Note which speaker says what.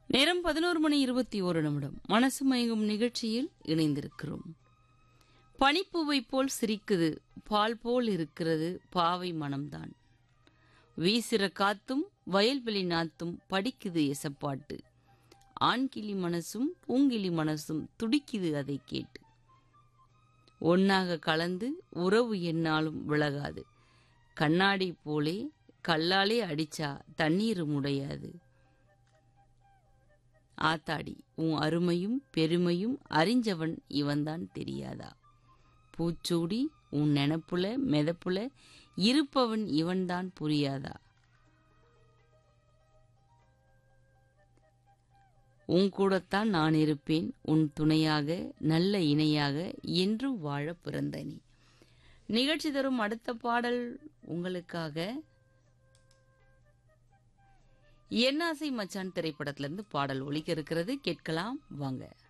Speaker 1: நேரம் பதினோரு மணி இருபத்தி ஒரு நிமிடம் மனசு மயங்கும் நிகழ்ச்சியில் இணைந்திருக்கிறோம் பனிப்பூவை போல் சிரிக்குது பால் போல் இருக்கிறது பாவை மனம்தான் வீசிற காத்தும் வயல்வெளி நாத்தும் படிக்குது எசப்பாட்டு ஆண்கிளி மனசும் பூங்கிளி மனசும் துடிக்குது அதை கேட்டு ஒன்னாக கலந்து உறவு என்னாலும் விலகாது கண்ணாடி போலே கல்லாலே அடிச்சா தண்ணீர் முடையாது ஆத்தாடி உன் அருமையும் பெருமையும் அறிஞ்சவன் இவன்தான் தெரியாதா பூச்சூடி உன் நெனப்புல மெதப்புல இருப்பவன் இவன்தான் புரியாதா உன் கூடத்தான் நான் இருப்பேன் உன் துணையாக நல்ல இணையாக என்றும் வாழ பிறந்த நீ நிகழ்ச்சி தரும் அடுத்த பாடல் உங்களுக்காக என்னாசை மச்சான் திரைப்படத்திலிருந்து பாடல் ஒலிக்க இருக்கிறது கேட்கலாம் வாங்க